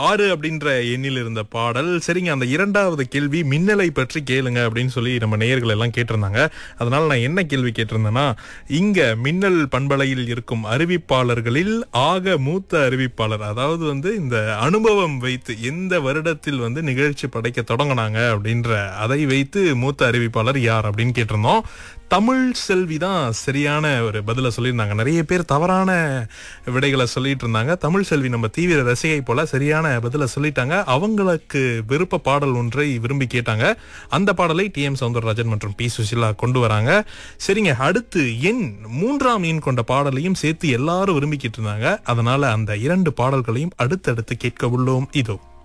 ஆறு அப்படின்ற எண்ணில் இருந்த பாடல் சரிங்க அந்த இரண்டாவது கேள்வி மின்னலை பற்றி கேளுங்க அப்படின்னு சொல்லி நம்ம நேயர்கள் எல்லாம் கேட்டிருந்தாங்க அதனால நான் என்ன கேள்வி கேட்டிருந்தேன்னா இங்க மின்னல் பண்பலையில் இருக்கும் அறிவிப்பாளர்களில் ஆக மூத்த அறிவிப்பாளர் அதாவது வந்து இந்த அனுபவம் வைத்து எந்த வருடத்தில் வந்து நிகழ்ச்சி படைக்க தொடங்கினாங்க அப்படின்ற அதை வைத்து மூத்த அறிவிப்பாளர் யார் அப்படின்னு கேட்டிருந்தோம் தமிழ் செல்வி தான் சரியான ஒரு பதில சொல்லியிருந்தாங்க நிறைய பேர் தவறான விடைகளை சொல்லிட்டு இருந்தாங்க தமிழ் செல்வி நம்ம தீவிர ரசிகை போல சரியான பதில சொல்லிட்டாங்க அவங்களுக்கு விருப்ப பாடல் ஒன்றை விரும்பி கேட்டாங்க அந்த பாடலை டி எம் சவுந்தரராஜன் மற்றும் பி சுஷிலா கொண்டு வராங்க சரிங்க அடுத்து எண் மூன்றாம் எண் கொண்ட பாடலையும் சேர்த்து எல்லாரும் விரும்பிக்கிட்டு இருந்தாங்க அதனால அந்த இரண்டு பாடல்களையும் அடுத்தடுத்து கேட்க உள்ளோம் இதோ